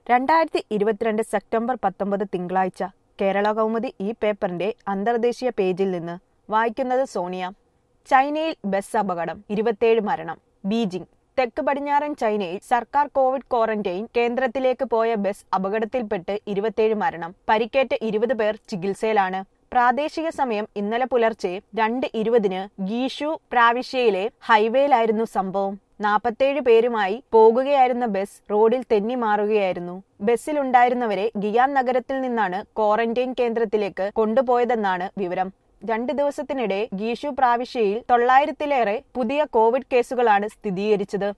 രണ്ടായിരത്തി ഇരുപത്തിരണ്ട് സെപ്റ്റംബർ പത്തൊമ്പത് തിങ്കളാഴ്ച കേരള കൗമുദി ഈ പേപ്പറിന്റെ അന്തർദേശീയ പേജിൽ നിന്ന് വായിക്കുന്നത് സോണിയ ചൈനയിൽ ബസ് അപകടം ഇരുപത്തിയേഴ് മരണം ബീജിംഗ് തെക്ക് പടിഞ്ഞാറൻ ചൈനയിൽ സർക്കാർ കോവിഡ് ക്വാറന്റൈൻ കേന്ദ്രത്തിലേക്ക് പോയ ബസ് അപകടത്തിൽപ്പെട്ട് ഇരുപത്തിയേഴ് മരണം പരിക്കേറ്റ ഇരുപത് പേർ ചികിത്സയിലാണ് പ്രാദേശിക സമയം ഇന്നലെ പുലർച്ചെ രണ്ട് ഇരുപതിന് ഗീഷു പ്രാവിശ്യയിലെ ഹൈവേയിലായിരുന്നു സംഭവം നാൽപ്പത്തേഴ് പേരുമായി പോകുകയായിരുന്ന ബസ് റോഡിൽ തെന്നി മാറുകയായിരുന്നു ബസ്സിലുണ്ടായിരുന്നവരെ ഗിയാൻ നഗരത്തിൽ നിന്നാണ് ക്വാറന്റൈൻ കേന്ദ്രത്തിലേക്ക് കൊണ്ടുപോയതെന്നാണ് വിവരം രണ്ട് ദിവസത്തിനിടെ ഗീഷു പ്രാവിശ്യയിൽ തൊള്ളായിരത്തിലേറെ പുതിയ കോവിഡ് കേസുകളാണ് സ്ഥിരീകരിച്ചത്